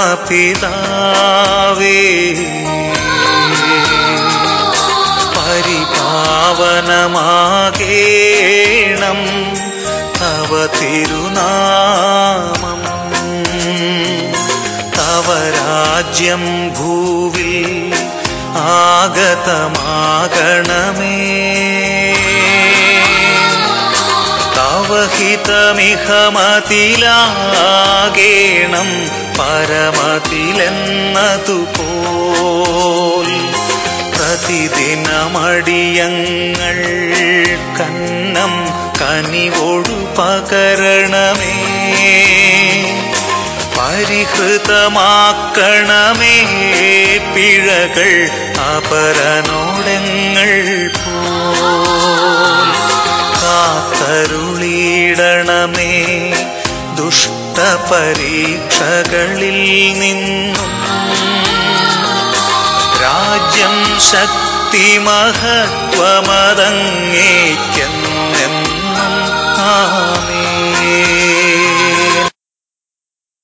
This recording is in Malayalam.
പരമപിതാവേ പരിപാവനമാകേണം തവ തിരുനാമം തവ രാജ്യം ഭൂവിൽ ആഗതമാകണമേ തവഹിതമിഹമതിലാകേണം പരമതിലെന്നതുപോൽ പ്രതിദിനമടിയങ്ങൾ കന്നം കനിവൊടു പകരണമേ പരിഹൃതമാക്കണമേ പിഴകൾ അപരനോടങ്ങൾ പോൽ കാത്തരുളിയിടണമേ ദുഷ്ടപരീക്ഷകളിൽ നിന്നും രാജ്യം ശക്തി മഹത്വമതങ്ങേക്കെന്നെന്നും ആ